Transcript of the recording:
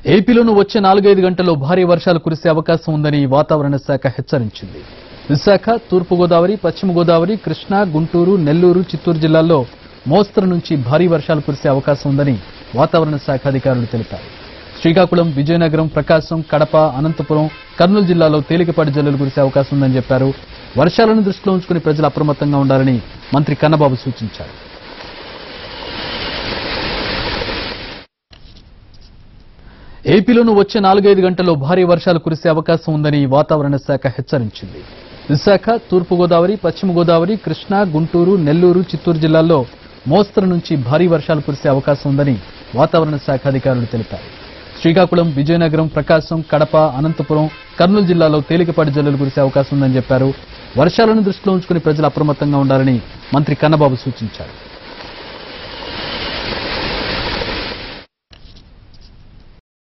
ఏపీలోనూ వచ్చే నాలుగైదు గంటల్లో భారీ వర్షాలు కురిసే అవకాశం ఉందని వాతావరణ శాఖ హెచ్చరించింది విశాఖ తూర్పుగోదావరి పశ్చిమ గోదావరి కృష్ణా గుంటూరు నెల్లూరు చిత్తూరు జిల్లాల్లో మోస్తరు నుంచి భారీ వర్షాలు కురిసే అవకాశం ఉందని వాతావరణ శాఖ అధికారులు తెలిపారు శ్రీకాకుళం విజయనగరం ప్రకాశం కడప అనంతపురం కర్నూలు జిల్లాలో తేలికపాటి జల్లులు కురిసే అవకాశం ఉందని చెప్పారు వర్షాలను దృష్టిలో ఉంచుకుని ప్రజలు అప్రమత్తంగా ఉండాలని మంత్రి కన్నబాబు సూచించారు ఏపీలోనూ వచ్చే నాలుగైదు గంటల్లో భారీ వర్షాలు కురిసే అవకాశం ఉందని వాతావరణ శాఖ హెచ్చరించింది విశాఖ తూర్పుగోదావరి పశ్చిమ గోదావరి కృష్ణా గుంటూరు నెల్లూరు చిత్తూరు జిల్లాల్లో మోస్తరు నుంచి భారీ వర్షాలు కురిసే అవకాశం ఉందని వాతావరణ శాఖ అధికారులు తెలిపారు శ్రీకాకుళం విజయనగరం ప్రకాశం కడప అనంతపురం కర్నూలు జిల్లాలో తేలికపాటి జల్లులు కురిసే అవకాశం ఉందని చెప్పారు వర్షాలను దృష్టిలో ఉంచుకుని ప్రజలు అప్రమత్తంగా ఉండాలని మంత్రి కన్నబాబు సూచించారు